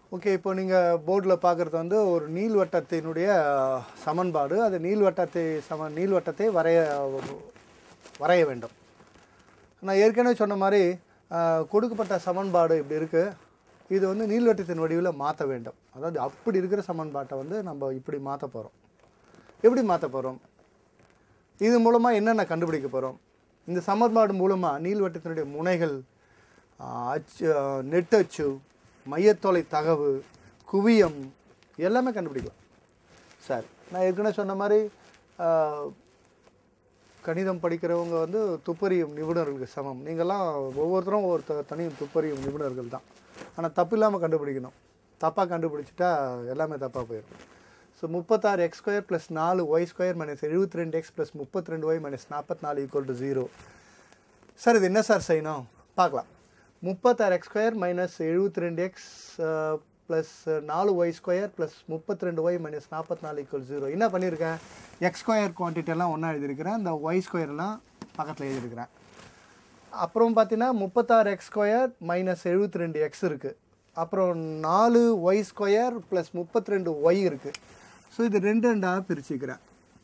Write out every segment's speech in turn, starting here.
Okay இப்போ நீங்கள் போர்டில் பார்க்குறது வந்து ஒரு நீள்வட்டத்தினுடைய சமன்பாடு அது நீள்வட்டத்தை சம நீள்வட்டத்தை வரைய வரைய வேண்டும் நான் ஏற்கனவே சொன்ன மாதிரி ஆஹ், கொடுக்கப்பட்ட சமன்பாடு இப்படி இருக்குது இது வந்து நீள்வட்டத்தின் வடிவில் மாற்ற வேண்டும் அதாவது அப்படி இருக்கிற சமன்பாட்டை வந்து நம்ம இப்படி மாற்ற போகிறோம் எப்படி மாற்ற போகிறோம் இது மூலமாக என்னென்ன கண்டுபிடிக்க போகிறோம் இந்த சமன்பாடு மூலமாக நீள்வட்டத்தினுடைய முனைகள் ஆஹ், அச்சு ஆஹ், நெட்டச்சு மையத்தொலை தகவு குவியம் எல்லாமே கண்டுபிடிக்கலாம் சரி நான் ஏற்கனவே சொன்ன மாதிரி ஆஹ், கணிதம் படிக்கிறவங்க வந்து துப்பறியும் நிபுணர்களுக்கு சமம் நீங்கள்லாம் ஒவ்வொருத்தரும் ஒவ்வொரு த- தனியும் துப்பறியும் நிபுணர்கள் தான் ஆனால் தப்பு இல்லாமல் கண்டுபிடிக்கணும் தப்பாக கண்டுபிடிச்சிட்டா எல்லாமே தப்பாக போயிடும் ஸோ முப்பத்தாறு எக்ஸ் ஸ்கொயர் ப்ளஸ் நாலு ஒய் ஸ்கொயர் மைனஸ் எழுபத்தி ரெண்டு எக்ஸ் ப்ளஸ் முப்பத்தி ரெண்டு ஒய் மைனஸ் நாற்பத்தி நாலு ஈக்குவல் டு ஜீரோ சார் இது என்ன சார் செய்யணும் பார்க்கலாம் முப்பத்தாறு எக்ஸ் ஸ்கொயர் மைனஸ் எழுபத்தி ரெண்டு எக்ஸ் ப்ளஸ் நாலு ஒய் ஸ்கொயர் ப்ளஸ் முப்பத்தி ரெண்டு ஒய் மைனஸ் நாற்பத்தி நாலு ஈக்குவல் ஜீரோ என்ன பண்ணியிருக்கேன் எக்ஸ் ஸ்கொயர் குவான்டிட்டி எல்லாம் ஒன்றா எழுதியிருக்கிறேன் இந்த ஒய் ஸ்கொயர்லாம் பக்கத்தில் எழுதியிருக்கிறேன் அப்புறம் பார்த்தீங்கன்னா முப்பத்தாறு எக்ஸ் ஸ்கொயர் மைனஸ் எழுபத்தி ரெண்டு எக்ஸ் இருக்குது அப்புறம் நாலு ஒய் ஸ்கொயர் ப்ளஸ் முப்பத்தி ரெண்டு ஒய் இருக்குது ஸோ இது ரெண்டு ரெண்டாக பிரிச்சுக்கிறேன்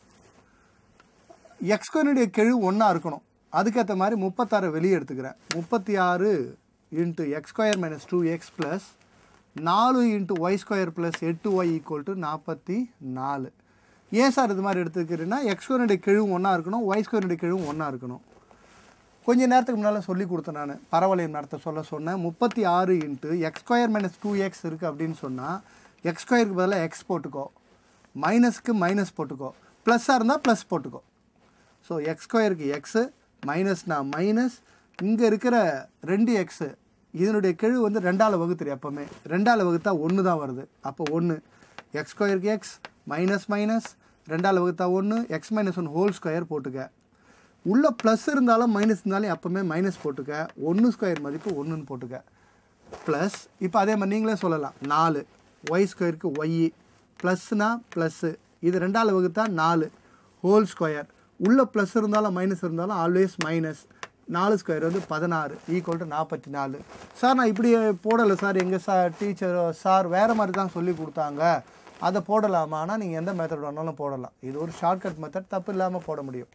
எக்ஸ்கொயனுடைய கெழு ஒன்றா இருக்கணும் அதுக்கேற்ற மாதிரி முப்பத்தாறு வெளியே எடுத்துக்கிறேன் முப்பத்தி ஆறு into x square minus two x plus நாலு இன்ட்டு ஒய் ஸ்கொயர் ப்ளஸ் எட்டு ஒய் ஈக்குவல் டு நாற்பத்தி நாலு ஏன் சார் இது மாதிரி எடுத்துக்கிறேன்னா எக்ஸ் ஸ்கொயனுடைய கெழுவும் ஒன்றா இருக்கணும் ஒய் ஸ்கொயனுடைய கெழுவும் ஒன்றா இருக்கணும் கொஞ்ச நேரத்துக்கு முன்னால் சொல்லி கொடுத்தேன் நான் பரவளையம் நடத்த சொல்ல சொன்னேன் முப்பத்தி ஆறு into x square minus two x இருக்குது அப்படின்னு சொன்னால் எக்ஸ் ஸ்கொயருக்கு பதிலாக எக்ஸ் போட்டுக்கோ மைனஸ்க்கு மைனஸ் போட்டுக்கோ ப்ளஸ்ஸாக இருந்தால் ப்ளஸ் போட்டுக்கோ ஸோ எக்ஸ் ஸ்கொயருக்கு எக்ஸு மைனஸ்னா மைனஸ் இங்கே இருக்கிற ரெண்டு எக்ஸு இதனுடைய கெழு வந்து ரெண்டால் வகுத்துரு எப்போவுமே ரெண்டால் வகுத்தா ஒன்று தான் வருது அப்போ ஒன்று எக்ஸ் ஸ்கொயருக்கு எக்ஸ் மைனஸ் மைனஸ் ரெண்டால் வகுத்தா ஒன்று x minus one whole square போட்டுக்க உள்ள ப்ளஸ் இருந்தாலும் மைனஸ் இருந்தாலும் எப்போவுமே மைனஸ் போட்டுக்க ஒன்று ஸ்கொயர் மதிப்பு ஒன்றுன்னு போட்டுக்க ப்ளஸ் இப்போ அதே மாதிரி நீங்களே சொல்லலாம் நாலு ஒய் ஸ்கொயருக்கு ஒய் ப்ளஸ்னா ப்ளஸ்ஸு இது ரெண்டால் வகுத்தா நாலு ஹோல் ஸ்கொயர் உள்ள ப்ளஸ் இருந்தாலும் மைனஸ் இருந்தாலும் ஆல்வேஸ் மைனஸ் நாலு ஸ்கொயர் வந்து பதினாறு ஈக்குவல் டு நாற்பத்தி நாலு சார் நான் இப்படி போடலை சார் எங்கள் சார் டீச்சர் சார் வேறு மாதிரி தான் சொல்லி கொடுத்தாங்க அதை போடலாமா ஆனால் நீங்கள் எந்த மெத்தட் வேணாலும் போடலாம் இது ஒரு ஷார்ட்கட் மெத்தட் தப்பு இல்லாமல் போட முடியும்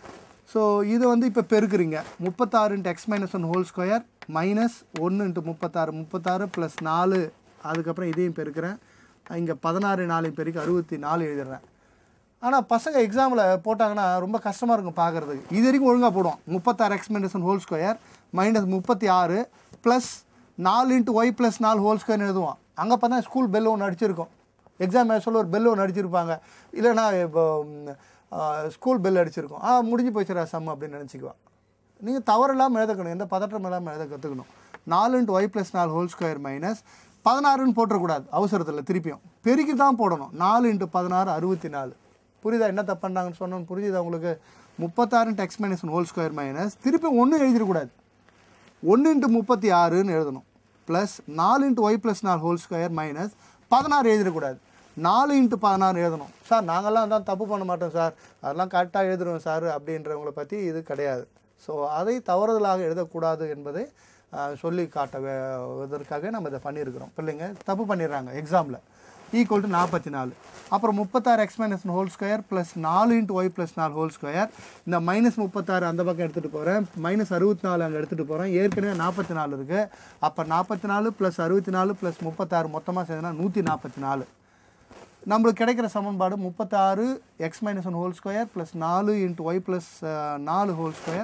ஸோ இது வந்து இப்போ பெருக்குறீங்க முப்பத்தாறு into x minus one whole square minus ஒன்று இன்ட்டு முப்பத்தாறு முப்பத்தாறு ப்ளஸ் நாலு அதுக்கப்புறம் இதையும் பெருக்கிறேன் இங்கே பதினாறு நாலையும் பெருக்கி அறுபத்தி நாலு எழுதிடுறேன் ஆனால் பசங்க எக்ஸாமில் போட்டாங்கன்னா ரொம்ப கஷ்டமாக இருக்கும் பார்க்குறதுக்கு இது வரைக்கும் ஒழுங்காக போடுவோம் முப்பத்தாறு x minus one whole square minus முப்பத்தி ஆறு ப்ளஸ் நாலு இன்ட்டு ஒய் ப்ளஸ் நாலு ஹோல் ஸ்கொயர்னு எழுதுவோம் அங்கே பார்த்தா ஸ்கூல் பெல் ஒன்று அடிச்சிருக்கும் எக்ஸாம் சொல்ல ஒரு பெல் ஒன்று அடிச்சிருப்பாங்க இல்லைன்னா இப்போ ம், ஆ, ஸ்கூல் பெல் அடிச்சிருக்கும் ஆ முடிஞ்சு போச்சுடா சம் அப்படின்னு நினச்சிக்குவான் நீங்கள் தவறு இல்லாமல் எழுதக்கணும் எந்த பதற்றம் இல்லாமல் எழுத கற்றுக்கணும் நாலு இன்ட்டு ஒய் ப்ளஸ் நாலு ஹோல் ஸ்கொயர் மைனஸ் பதினாறுன்னு போட்டுறக்கூடாது அவசரத்தில் திருப்பியும் பெருக்கி தான் போடணும் நாலு இன்ட்டு பதினாறு அறுபத்தி நாலு புரியுதா என்ன தப்பு பண்ணாங்கன்னு சொன்னோன்னு புரியுதா உங்களுக்கு முப்பத்தாறு into x minus whole square minus திருப்பி ஒன்றும் எழுதிடக்கூடாது ஒன்று இன்ட்டு முப்பத்தி ஆறுன்னு எழுதணும் ப்ளஸ் நாலு இன்ட்டு ஒய் ப்ளஸ் நாலு ஹோல் ஸ்கொயர் மைனஸ் பதினாறு எழுதிடக்கூடாது நாலு இன்ட்டு பதினாறு எழுதணும் சார் நாங்கள்லாம் தான் தப்பு பண்ண மாட்டோம் சார் அதெல்லாம் கரெக்டாக எழுதுறோம் சார் அப்படின்றவங்கள பற்றி இது கிடையாது ஸோ அதை தவறுதலாக எழுதக்கூடாது என்பதை ஆஹ், சொல்லி காட்டுவதற்காக நம்ம இதை பண்ணியிருக்கிறோம் பிள்ளைங்க தப்பு பண்ணிடுறாங்க எக்ஸாமில் ஈக்குவல் டு நாற்பத்தி நாலு அப்புறம் முப்பத்தாறு x minus whole square plus நாலு இன்ட்டு ஒய் ப்ளஸ் நாலு ஹோல் ஸ்கொயர் இந்த மைனஸ் முப்பத்தாறு அந்த பக்கம் எடுத்துகிட்டு போகிறேன் மைனஸ் அறுபத்தி நாலு அங்கே எடுத்துகிட்டு போகிறேன் ஏற்கனவே நாற்பத்தி நாலு இருக்குது அப்போ நாற்பத்தி நாலு ப்ளஸ் அறுபத்தி நாலு ப்ளஸ் முப்பத்தாறு மொத்தமாக சேர்ந்தனா நூற்றி நாற்பத்தி நாலு நம்மளுக்கு கிடைக்கிற சமன்பாடு முப்பத்தாறு x minus one whole square plus நாலு இன்ட்டு ஒய் ப்ளஸ் நாலு ஹோல் ஸ்கொயர்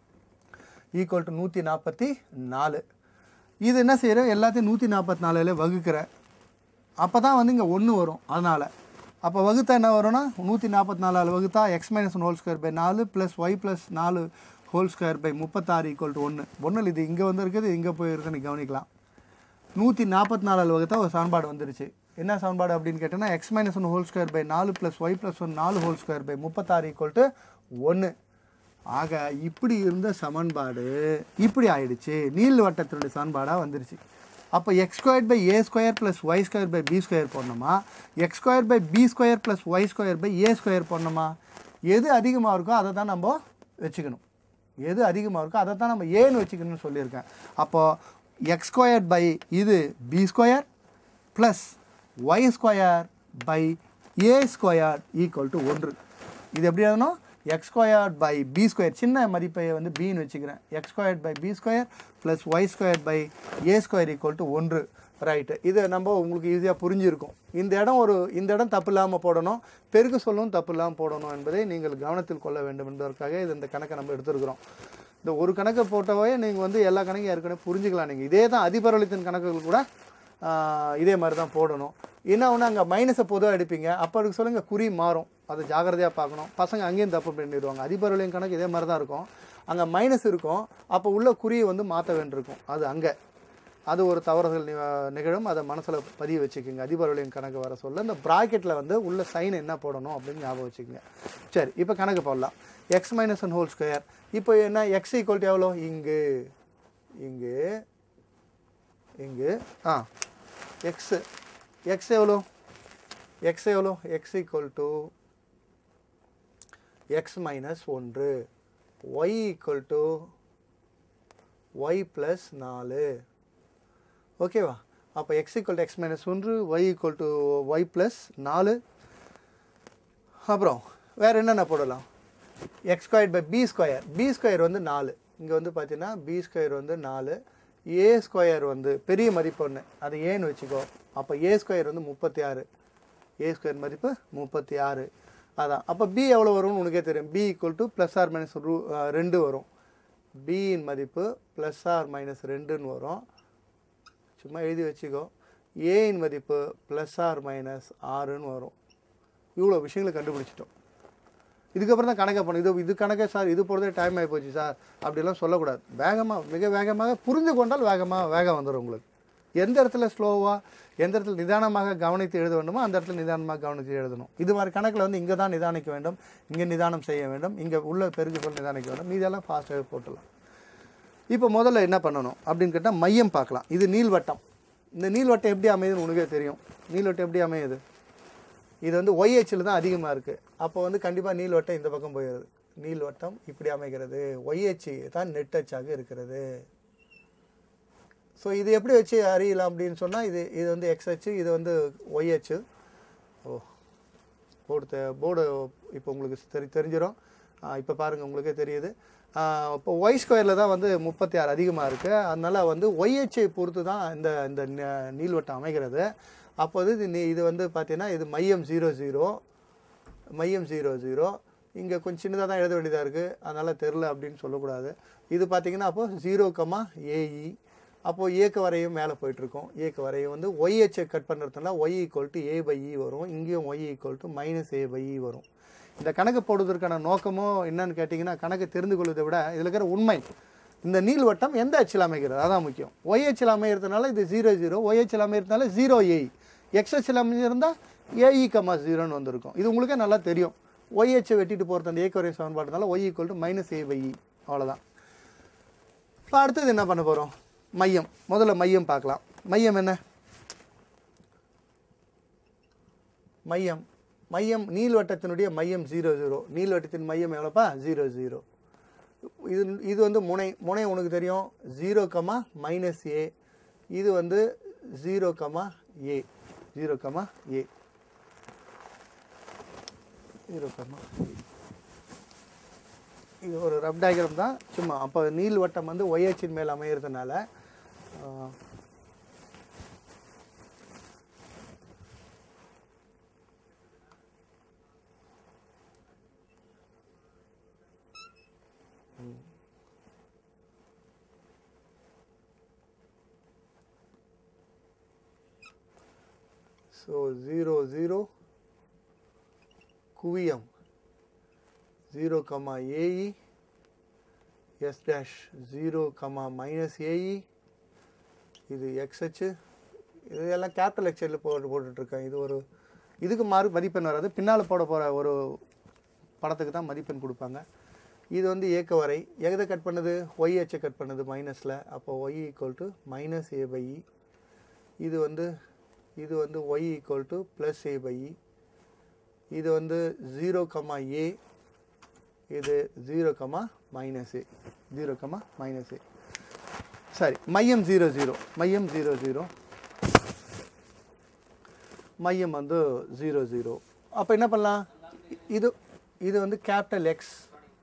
ஈக்குவல் டு நூற்றி நாற்பத்தி நாலு இது என்ன செய்கிறேன் எல்லாத்தையும் நூற்றி நாற்பத்தி நாலுல வகுக்கிறேன் அப்போ தான் வந்து இங்கே ஒன்று வரும் அதனால் அப்போ வகுத்தா என்ன வரும்னா நூற்றி நாற்பத்தி நாலால் வகுத்தா x minus one whole square by நாலு ப்ளஸ் ஒய் ப்ளஸ் நாலு ஹோல் ஸ்கொயர் பை முப்பத்தாறு ஈக்குவல் டு ஒன்று ஒன்றில் இது இங்கே வந்து இருக்குது இங்கே போயிருக்குன்னு கவனிக்கலாம் நூற்றி நாற்பத்தி நாலால் வகுத்தா ஒரு சமன்பாடு வந்துருச்சு என்ன சமன்பாடு அப்படின்னு கேட்டோன்னா x minus one whole square by நாலு ப்ளஸ் ஒய் ப்ளஸ் ஒன் நாலு ஹோல் ஸ்கொயர் பை முப்பத்தாறு ஈக்குவல் டு ஒன்று ஆக இப்படி இருந்த சமன்பாடு இப்படி ஆயிடுச்சு நீள் வட்டத்தினுடைய சமன்பாடாக வந்துருச்சு அப்போ x square by a square plus y square by b square போடணுமா x square by b square plus y square by a square போடணுமா எது அதிகமாக இருக்கோ அதை தான் நம்ம வச்சுக்கணும் எது அதிகமாக இருக்கோ அதை தான் நம்ம ஏன்னு வச்சுக்கணும்னு சொல்லியிருக்கேன் அப்போது எக்ஸ் ஸ்கொயர் பை இது b square plus y square by a square equal to ஒன்று இது எப்படி எழுதணும் x squared by b square சின்ன மதிப்பை வந்து பின்னு வச்சுக்கிறேன் x squared by b square plus y square by a square equal to ஒன்று ரைட்டு இது நம்ம உங்களுக்கு ஈஸியாக புரிஞ்சிருக்கும் இந்த இடம் ஒரு இந்த இடம் தப்பு இல்லாமல் போடணும் பெருக்கு சொல்லும் தப்பு இல்லாமல் போடணும் என்பதை நீங்கள் கவனத்தில் கொள்ள வேண்டும் என்பதற்காக இது இந்த கணக்கை நம்ம எடுத்துருக்குறோம் இந்த ஒரு கணக்கை போட்டவே நீங்கள் வந்து எல்லா கணக்கையும் ஏற்கனவே புரிஞ்சுக்கலாம் நீங்கள் இதே தான் அதிபரவலித்தின் கணக்குகள் கூட ஆஹ், இதே மாதிரி தான் போடணும் என்ன ஒன்று அங்கே மைனஸை பொதுவாக எடுப்பீங்க அப்போ அதுக்கு சொல்லுங்கள் குறி மாறும் அதை ஜாக்கிரதையாக பார்க்கணும் பசங்க அங்கேயும் தப்பு பண்ணிடுவாங்க அதிபரவலியின் கணக்கு இதே மாதிரி தான் இருக்கும் அங்கே மைனஸ் இருக்கும் அப்போ உள்ள குறியை வந்து மாற்ற வேண்டியிருக்கும் அது அங்கே அது ஒரு தவறுதல் நி- நிகழும் அதை மனசில் பதிய வச்சுக்கோங்க அதிபரவலியின் கணக்கு வர சொல்ல இந்த ப்ராக்கெட்டில் வந்து உள்ள சைன் என்ன போடணும் அப்படின்னு ஞாபகம் வச்சுக்கோங்க சரி இப்போ கணக்கு போடலாம் x minus one whole square இப்போ என்ன எக்ஸ் ஈக்குவல் எவ்வளோ இங்கு இங்கு இங்கு ஆ எக்ஸு எக்ஸ் எவ்வளோ எக்ஸ் எவ்வளோ x equal to x minus ஒன்று y equal to y plus நாலு ஓகேவா அப்போ x equal to x minus ஒன்று y equal to y plus நாலு அப்புறம் வேறு என்னென்ன போடலாம் x square by b square b square வந்து நாலு இங்கே வந்து பார்த்தீங்கன்னா பி ஸ்கொயர் வந்து நாலு ஏ ஸ்கொயர் வந்து பெரிய மதிப்பு ஒன்று அது ஏன்னு வச்சுக்கோ அப்போ ஏ ஸ்கொயர் வந்து முப்பத்தி ஆறு ஏ ஸ்கொயர் மதிப்பு முப்பத்தி ஆறு அதான் அப்போ பி எவ்வளோ வரும்னு உனக்கே தெரியும் b equal to plus r minus ரூ ரெண்டு வரும் பியின் மதிப்பு ப்ளஸ் ஆர் மைனஸ் ரெண்டுன்னு வரும் சும்மா எழுதி வச்சுக்கோ ஏயின் மதிப்பு ப்ளஸ் ஆர் மைனஸ் ஆறுன்னு வரும் இவ்வளோ விஷயங்களை கண்டுபிடிச்சிட்டோம் இதுக்கப்புறம் தான் கணக்கை பண்ணணும் இது இது கணக்கே சார் இது போகிறதே டைம் ஆகி போச்சு சார் அப்படிலாம் சொல்லக்கூடாது வேகமாக மிக வேகமாக புரிந்து கொண்டால் வேகமாக வேகம் வந்துடும் உங்களுக்கு எந்த இடத்துல ஸ்லோவாக எந்த இடத்துல நிதானமாக கவனித்து எழுத வேண்டுமோ அந்த இடத்துல நிதானமாக கவனித்து எழுதணும் இது மாதிரி கணக்கில் வந்து இங்கே தான் நிதானிக்க வேண்டும் இங்கே நிதானம் செய்ய வேண்டும் இங்கே உள்ள பெருக்கு போல் நிதானிக்க வேண்டும் மீதெல்லாம் ஃபாஸ்ட்டாகவே போட்டுடலாம் இப்போ முதல்ல என்ன பண்ணணும் அப்படின்னு கேட்டால் மையம் பார்க்கலாம் இது நீள்வட்டம் இந்த நீள்வட்டம் எப்படி அமையுதுன்னு உனக்கே தெரியும் நீள்வட்டம் எப்படி அமையுது இது வந்து ஒய்ஹெச்சில் தான் அதிகமாக இருக்குது அப்போ வந்து கண்டிப்பாக நீள்வட்டம் இந்த பக்கம் போயிடுது நீள்வட்டம் இப்படி அமைகிறது ஒய்ஹெச் தான் நெட்டச்சாக இருக்கிறது ஸோ இது எப்படி வச்சு அறியலாம் அப்படின்னு சொன்னால் இது இது வந்து எக்ஸ்ஹெச் இது வந்து ஒய்ஹெச் ஓ போர்டு தெ போர்டு இப்போ உங்களுக்கு தெரி தெரிஞ்சிடும் இப்போ பாருங்கள் உங்களுக்கே தெரியுது ஆ, இப்போ ஒய் ஸ்கொயரில் தான் வந்து முப்பத்தி ஆறு அதிகமாக இருக்குது அதனால் வந்து ஒய்ஹெச்சை பொறுத்து தான் இந்த இந்த ந- நீள்வட்டம் அமைகிறது அப்போது இது நீ- இது வந்து பார்த்தீங்கன்னா இது மையம் ஜீரோ ஜீரோ மையம் ஜீரோ ஜீரோ இங்கே கொஞ்சம் சின்னதாக தான் எழுத வேண்டியதாக இருக்குது அதனால் தெரில அப்படின்னு சொல்லக்கூடாது இது பார்த்தீங்கன்னா அப்போ ஜீரோ கமா ஏஇ அப்போது ஏக்க வரையும் மேலே போயிட்டுருக்கோம் ஏக்க வரையும் வந்து ஒய்ஹெச்சை கட் பண்ணுறதுனால y equal to a by e வரும் இங்கேயும் y equal to minus a by e வரும் இந்த கணக்கு போடுவதற்கான நோக்கமோ என்னன்னு கேட்டிங்கன்னா கணக்கு தெரிந்து கொள்வதை விட இதில் இருக்கிற உண்மை இந்த நீள்வட்டம் எந்த அச்சில் அமைகிறது அதான் முக்கியம் ஒய் அச்சில் அமைகிறதுனால இது ஜீரோ ஜீரோ ஒய் அச்சில் அமைகிறதுனால ஜீரோ ஏஇ எக்ஸ் அச்சில் அமைஞ்சிருந்தால் ஏஇ கமா ஜீரோன்னு வந்திருக்கும் இது உங்களுக்கே நல்லா தெரியும் ஒய் அச்சை வெட்டிட்டு போகிறது அந்த ஏக்கவரை சமன்பாடுனால y equal to minus a by e அவ்வளோதான் இப்போ அடுத்தது என்ன பண்ண போகிறோம் மையம் முதல்ல மையம் பார்க்கலாம் மையம் என்ன மையம் மையம் நீள்வட்டத்தினுடைய மையம் ஜீரோ ஜீரோ நீள்வட்டத்தின் மையம் எவ்வளோப்பா ஜீரோ ஜீரோ இது இது வந்து முனை முனை உனக்கு தெரியும் ஜீரோ கமா மைனஸ் ஏ இது வந்து zero comma a zero comma a zero comma இது ஒரு ரப் டயக்ராம் தான் சும்மா அப்போ நீள்வட்டம் வந்து ஒய்ஹெச்சின் மேல் அமையிறதுனால ஆ, ஸோ ஜீரோ ஜீரோ குவியம் zero comma a e s dash zero comma minus a e இது எக்ஸ்ஹெச் இது எல்லாம் கேபிட்டல் எக்ஸைடில் போட்டு போட்டுட்ருக்கேன் இது ஒரு இதுக்கு மாறு மதிப்பெண் வராது பின்னால் போட போகிற ஒரு படத்துக்கு தான் மதிப்பெண் கொடுப்பாங்க இது வந்து ஏக்க வரை எதை கட் பண்ணுது ஒய் ஹெச்சை கட் பண்ணுது மைனஸில் அப்போ y equal to minus a by e இது வந்து இது வந்து y equal to plus a by e இது வந்து ஜீரோ கமா ஏ இது zero comma minus a zero comma minus a சரி மையம் ஜீரோ ஜீரோ மையம் ஜீரோ ஜீரோ மையம் வந்து ஜீரோ ஜீரோ அப்போ என்ன பண்ணலாம் இது இது வந்து கேபிட்டல் எக்ஸ்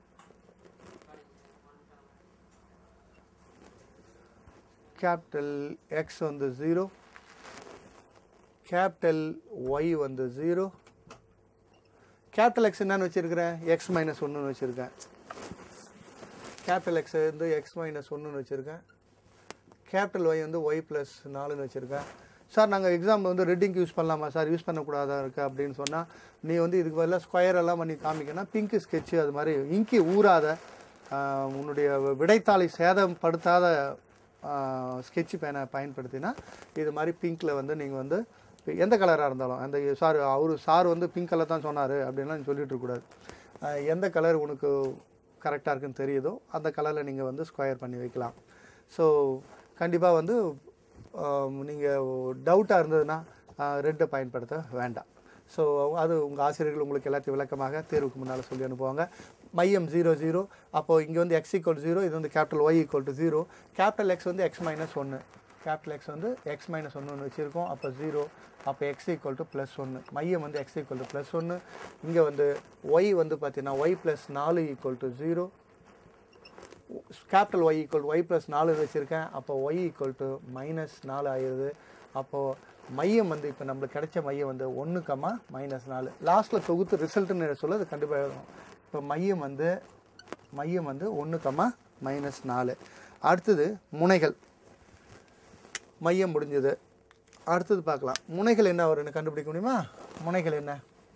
கேபிட்டல் எக்ஸ் வந்து ஜீரோ கேபிட்டல் ஒய் வந்து ஜீரோ கேபிட்டல் எக்ஸ் என்னன்னு வச்சுருக்கிறேன் எக்ஸ் மைனஸ் ஒன்றுன்னு வச்சுருக்கேன் கேபிட்டல் எக்ஸ் வந்து எக்ஸ் மைனஸ் ஒன்றுன்னு வச்சுருக்கேன் கேபிட்டல் ஒய் வந்து ஒய் ப்ளஸ் நாலுன்னு வச்சுருக்கேன் சார் நாங்கள் எக்ஸாம் வந்து ரெட்டிங் யூஸ் பண்ணலாமா சார் யூஸ் பண்ணக்கூடாதா இருக்குது அப்படின்னு சொன்னால் நீ வந்து இதுக்கு பதிலாக ஸ்கொயர் எல்லாம் பண்ணி காமிக்கணும் பிங்க் ஸ்கெட்சு அது மாதிரி இங்கி ஊறாத ஆஹ், உன்னுடைய விடைத்தாளை சேதப்படுத்தாத ஸ்கெட்ச் பேனை பயன்படுத்தினா இது மாதிரி பிங்க்கில் வந்து நீங்கள் வந்து எந்த கலராக இருந்தாலும் அந்த சார் அவர் சார் வந்து பிங்க் கலர் தான் சொன்னார் அப்படின்லாம் சொல்லிட்டு இருக்கக்கூடாது ஆஹ், எந்த கலர் உனக்கு கரெக்டாக இருக்குன்னு தெரியுதோ அந்த கலரில் நீங்கள் வந்து ஸ்கொயர் பண்ணி வைக்கலாம் ஸோ கண்டிப்பாக வந்து நீங்கள் டவுட்டாக இருந்ததுன்னா ரெட்டை பயன்படுத்த வேண்டாம் ஸோ அது உங்கள் ஆசிரியர்கள் உங்களுக்கு எல்லாத்தையும் விளக்கமாக தேர்வுக்கு முன்னால் சொல்லி அனுப்புவாங்க மையம் ஜீரோ ஜீரோ அப்போது இங்கே வந்து எக்ஸ் ஈக்குவல் ஜீரோ இது வந்து capital Y equal to zero capital X வந்து எக்ஸ் மைனஸ் ஒன்று கேபிட்டல் எக்ஸ் வந்து எக்ஸ் மைனஸ் ஒன்று வச்சுருக்கோம் அப்போ ஜீரோ அப்போ எக்ஸ் ஈக்குவல் டு ப்ளஸ் ஒன்று மையம் வந்து எக்ஸ் ஈக்குவல் டு ப்ளஸ் ஒன்று இங்கே வந்து ஒய் வந்து பார்த்தீங்கன்னா ஒய் ப்ளஸ் நாலு equal to zero capital Y equal y plus நாலு வச்சுருக்கேன் அப்போ ஒய் ஈக்குவல் டு மைனஸ் நாலு ஆயிடுது அப்போது மையம் வந்து இப்போ நம்மளுக்கு கிடைச்ச மையம் வந்து ஒன்று கம்மா மைனஸ் நாலு லாஸ்ட்டில் தொகுத்து ரிசல்ட்டுன்னு சொல்ல அது கண்டிப்பாக எழுதணும் இப்போ மையம் வந்து மையம் வந்து ஒன்று கம்மா மைனஸ் நாலு அடுத்தது முனைகள் மையம் முடிஞ்சது அடுத்தது பார்க்கலாம் முனைகள் என்ன வரும்னு கண்டுபிடிக்க முடியுமா முனைகள் என்ன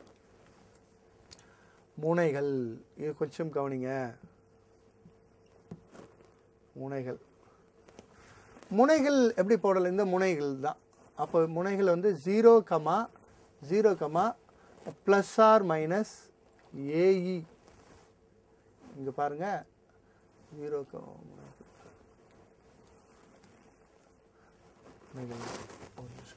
முனைகள் இது கொஞ்சம் கவனிங்க முனைகள் முனைகள் எப்படி போடலாம் இந்த முனைகள் தான் அப்போ முனைகள் வந்து zero comma zero comma plus r minus a e இங்கே பாருங்க ஜீரோ கமா முனைகள் ஒரு நிமிஷம்.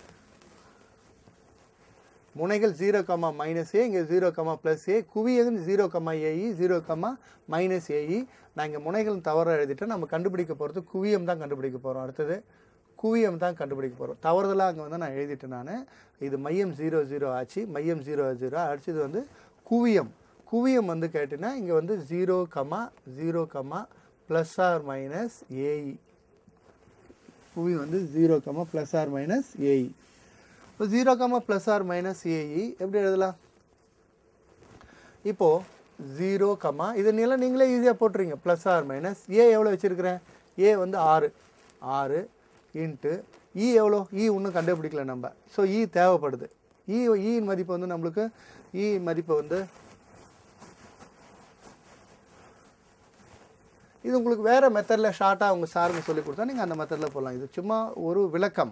முனைகள் ஜீரோ கமா மைனஸ் ஏ இங்கே ஜீரோ கமா ப்ளஸ் ஏ குவியது zero comma a e zero comma minus a e நான் இங்கே முனைகள் தவற எழுதிட்டேன் நம்ம கண்டுபிடிக்க போகிறது குவியம் தான் கண்டுபிடிக்க போகிறோம் அடுத்தது குவியம் தான் கண்டுபிடிக்க போகிறோம் தவறுதலாக அங்கே வந்து நான் எழுதிட்டேன் நான் இது மையம் ஜீரோ ஜீரோ ஆச்சு மையம் ஜீரோ ஜீரோ அடுத்தது வந்து குவியம் குவியம் வந்து கேட்டிங்கன்னா இங்கே வந்து zero comma zero comma plus r minus a e புவி வந்து zero comma plus r minus a e இப்போ zero comma plus r minus a e எப்படி எழுதலாம் இப்போது ஜீரோ கமா இது நீலாம் நீங்களே ஈஸியாக போட்டுறீங்க ப்ளஸ் ஆர் மைனஸ் ஏ எவ்வளோ வச்சுருக்கிறேன் ஏ வந்து ஆறு ஆறு இன்ட்டு இ எவ்வளோ இ இன்னும் கண்டுபிடிக்கல நம்ம ஸோ இ தேவைப்படுது இ இன் மதிப்பு வந்து நம்மளுக்கு இ மதிப்பு வந்து இது உங்களுக்கு வேறு மெத்தடில் ஷார்ட்டாக உங்கள் சாருங்க சொல்லி கொடுத்தா நீங்கள் அந்த மெத்தடில் போடலாம் இது சும்மா ஒரு விளக்கம்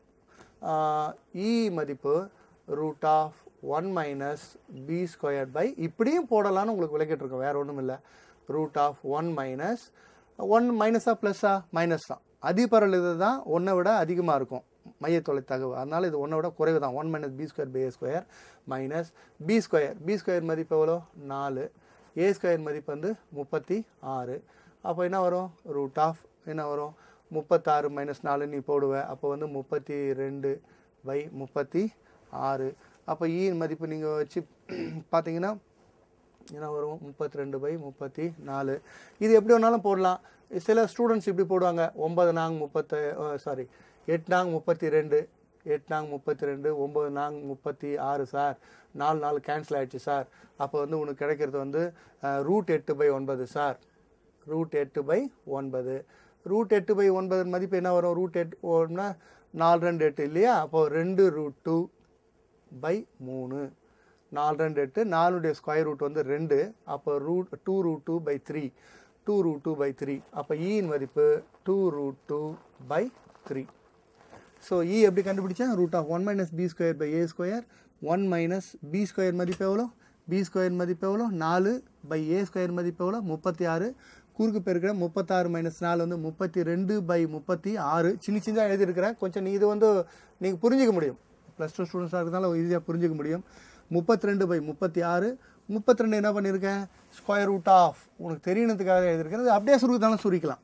இ மதிப்பு root of one minus b squared by இப்படியும் போடலாம்னு உங்களுக்கு விளக்கிட்டு இருக்கோம் வேறு ஒன்றும் இல்லை root of one minus one மைனஸா ப்ளஸ்ஸா மைனஸ் தான் அதிபரல் இது தான் ஒன்றை விட அதிகமாக இருக்கும் மையத்தொலை தகவு அதனால் இது ஒன்றை விட குறைவு தான் one minus b square by a square minus b square b square மதிப்பு எவ்வளோ நாலு ஏ ஸ்கொயர் மதிப்பு வந்து முப்பத்தி ஆறு அப்போ என்ன வரும் ரூட் ஆஃப் என்ன வரும் முப்பத்தாறு மைனஸ் நாலு நீ போடுவ அப்போ வந்து முப்பத்தி ரெண்டு பை முப்பத்தி ஆறு அப்போ ஈயின் மதிப்பு நீங்கள் வச்சு பார்த்தீங்கன்னா என்ன வரும் முப்பத்தி ரெண்டு பை முப்பத்தி நாலு இது எப்படி வேணாலும் போடலாம் சில ஸ்டூடெண்ட்ஸ் இப்படி போடுவாங்க ஒன்பது நாங் முப்பத்து சாரி எட்டு நாங் முப்பத்தி ரெண்டு எட்டு நாங் முப்பத்தி ரெண்டு ஒம்பது நாங் முப்பத்தி ஆறு சார் நாலு நாலு கேன்சல் ஆயிடுச்சு சார் அப்போ வந்து உனக்கு கிடைக்கிறது வந்து ரூட் எட்டு பை ஒன்பது சார் ரூட் எட்டு பை ஒன்பது ரூட் எட்டு பை ஒன்பது மதிப்பு என்ன வரும் ரூட் எட்டு ஒன்னா நாலு ரெண்டு எட்டு இல்லையா அப்போது ரெண்டு ரூட் டூ பை மூணு நாலு ரெண்டு எட்டு நாலுடைய ஸ்கொயர் ரூட் வந்து ரெண்டு அப்போ root two root two by three two root two by three அப்போ ஈயின் மதிப்பு two root two by three so e எப்படி கண்டுபிடிச்சேன் root of one minus b square by a square one minus b square மதிப்பு எவ்வளோ B square மதிப்பு எவ்வளோ நாலு பை ஏ ஸ்கொயர் மதிப்பு எவ்வளோ முப்பத்தி ஆறு குறுக்கு பெருக்கிற முப்பத்தாறு மைனஸ் நாலு வந்து முப்பத்தி ரெண்டு பை முப்பத்தி ஆறு சின்ன சின்னதாக எழுதியிருக்கிறேன் கொஞ்சம் நீ இது வந்து நீங்கள் புரிஞ்சிக்க முடியும் ப்ளஸ் டூ ஸ்டூடெண்ட்ஸாக இருக்கிறதால ஈஸியாக புரிஞ்சிக்க முடியும் முப்பத்தி ரெண்டு பை முப்பத்தி ஆறு முப்பத்தி ரெண்டு என்ன பண்ணியிருக்கேன் ஸ்கொயர் ரூட் ஆஃப் உனக்கு தெரியணுத்துக்காக எழுதியிருக்கேன் இது அப்படியே சுருக்கத்தாலும் சுருக்கலாம்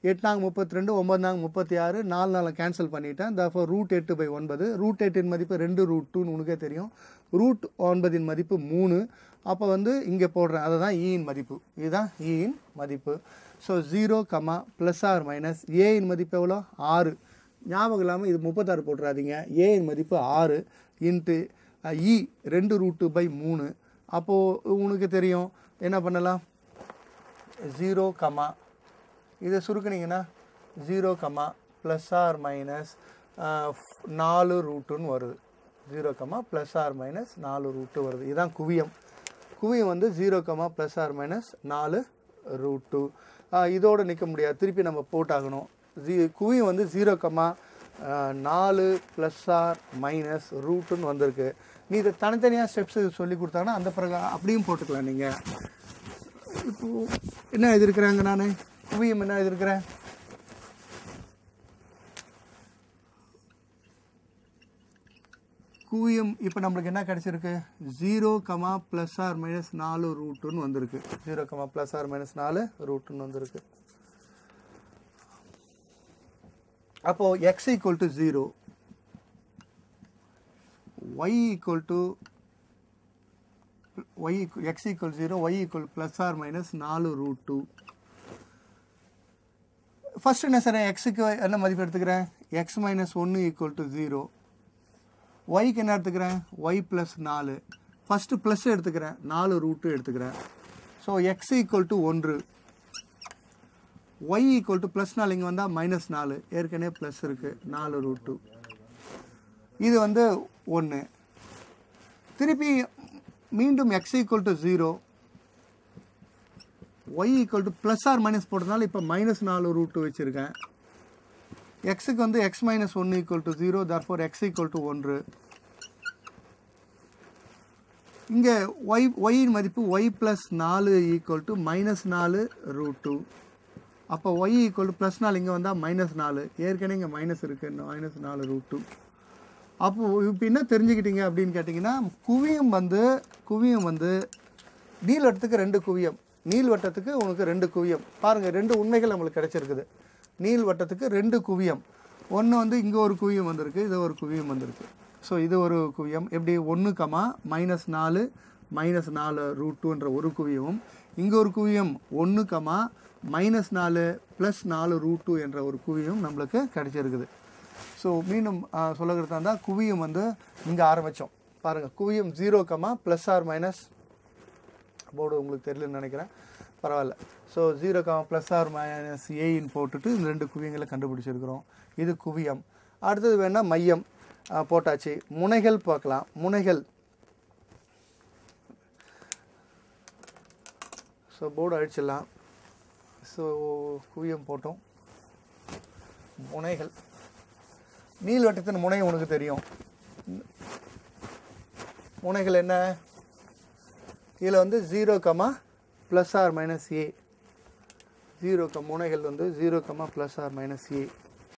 எட்டாங்க முப்பத்தி ரெண்டு ஒம்பதாங்க முப்பத்தி ஆறு நாலு நாளை கேன்சல் பண்ணிட்டேன் தஃபோ ரூட் எட்டு பை ஒன்பது ரூட் எட்டின் மதிப்பு ரெண்டு ரூட் டூன்னு உனக்கே தெரியும் ரூட் ஒன்பதின் மதிப்பு மூணு அப்போ வந்து இங்கே போடுறேன் அதுதான் ஈயின் மதிப்பு இதுதான் ஈயின் மதிப்பு so zero comma plus r minus ஏயின் மதிப்பு எவ்வளோ ஆறு ஞாபகம் இல்லாமல் இது முப்பத்தாறு போட்டுறாதீங்க ஏயின் மதிப்பு ஆறு இன்ட்டு இ ரெண்டு ரூட்டு பை மூணு அப்போது உனக்கு தெரியும் என்ன பண்ணலாம் ஜீரோ கமா இதை சுருக்குனீங்கன்னா zero comma plus r minus நாலு ரூட்டுன்னு வருது zero comma plus r minus நாலு ரூட்டு வருது இதுதான் குவியம் குவியம் வந்து zero comma plus r minus நாலு ரூட் டூ இதோடு நிற்க முடியாது திருப்பி நம்ம போட்டாகணும் ஜீ குவியம் வந்து ஜீரோ கமா நாலு ப்ளஸ் ஆர் மைனஸ் ரூட்டுன்னு வந்திருக்கு நீ இதை தனித்தனியாக ஸ்டெப்ஸ் சொல்லி கொடுத்தாங்கன்னா அந்த பிரகாரம் அப்படியும் போட்டுக்கலாம் நீங்கள் இப்போது என்ன எழுதியிருக்கிறாங்க நான் குவியம் என்ன எழுதியிருக்கிறேன் குவியம் இப்போ நம்மளுக்கு என்ன கிடச்சிருக்கு zero comma plus r minus நாலு ரூட்டுன்னு வந்திருக்கு zero comma plus r minus நாலு ரூட்டுன்னு வந்திருக்கு அப்போது x equal to zero y equal to y x equal zero y equal plus r minus நாலு ரூட் டூ ஃபஸ்ட் என்ன சார் எக்ஸுக்கு என்ன மதிப்பு எடுத்துக்கிறேன் எக்ஸ் மைனஸ் ஒன்று ஈக்குவல் டு ஜீரோ ஒய்க்கு என்ன எடுத்துக்கிறேன் ஒய் ப்ளஸ் நாலு ஃபஸ்ட்டு ப்ளஸ் எடுத்துக்கிறேன் நாலு ரூட்டு எடுத்துக்கிறேன் ஸோ எக்ஸ் ஈக்குவல் டு ஒன்று ஒய் ஈக்குவல் டு ப்ளஸ் நாலு இங்கே வந்தால் மைனஸ் நாலு ஏற்கனவே ப்ளஸ் இருக்குது நாலு ரூட் டூ இது வந்து ஒன்று திருப்பி மீண்டும் x equal to zero y equal to plus r minus போட்டதுனால இப்போ மைனஸ் நாலு ரூட் டூ வச்சுருக்கேன் எக்ஸுக்கு வந்து எக்ஸ் மைனஸ் ஒன்று equal to zero therefore x equal to ஒன்று இங்கே ஒய் ஒய்யின் மதிப்பு ஒய் ப்ளஸ் நாலு ஈக்குவல் டு மைனஸ் நாலு ரூட் டூ அப்போ ஒய் ஈக்குவல் டு ப்ளஸ் நாலு இங்கே வந்தால் மைனஸ் நாலு ஏற்கனவே இங்கே மைனஸ் இருக்குது மைனஸ் நாலு ரூட் டூ அப்போது இப்போ என்ன தெரிஞ்சுக்கிட்டீங்க அப்படின்னு கேட்டிங்கன்னா குவியம் வந்து குவியம் வந்து நீள்வட்டத்துக்கு ரெண்டு குவியம் நீள்வட்டத்துக்கு உனக்கு ரெண்டு குவியம் பாருங்கள் ரெண்டு உண்மைகள் நம்மளுக்கு கிடைச்சிருக்குது நீள்வட்டத்துக்கு ரெண்டு குவியம் ஒன்று வந்து இங்கே ஒரு குவியம் வந்திருக்கு இது ஒரு குவியம் வந்திருக்கு ஸோ இது ஒரு குவியம் எப்படி ஒன்று கமா மைனஸ் நாலு மைனஸ் நாலு ரூட் டூன்ற ஒரு குவியமும் இங்கே ஒரு குவியம் ஒன்று கமா மைனஸ் நாலு ப்ளஸ் நாலு ரூட் டூ என்ற ஒரு குவியம் நம்மளுக்கு கிடைச்சிருக்குது ஸோ மீண்டும் சொல்லுகிறதா இருந்தால் குவியம் வந்து இங்கே ஆரம்பித்தோம் பாருங்கள் குவியம் zero comma plus r minus board உங்களுக்கு தெரியலன்னு நினைக்கிறேன் பரவாயில்ல so zero comma plus r minus ஏயின் போட்டுட்டு இந்த ரெண்டு குவியங்களை கண்டுபிடிச்சிருக்கிறோம் இது குவியம் அடுத்தது வேணால் மையம் ஆ, போட்டாச்சு முனைகள் பார்க்கலாம் முனைகள் ஸோ போர்டு அழிச்சிடலாம் ஸோ குவியம் போட்டோம் முனைகள் நீள்வட்டத்தின் முனை உனக்கு தெரியும் முனைகள் என்ன இதில் வந்து zero comma plus r minus a zero comma முனைகள் வந்து zero comma plus r minus ஏ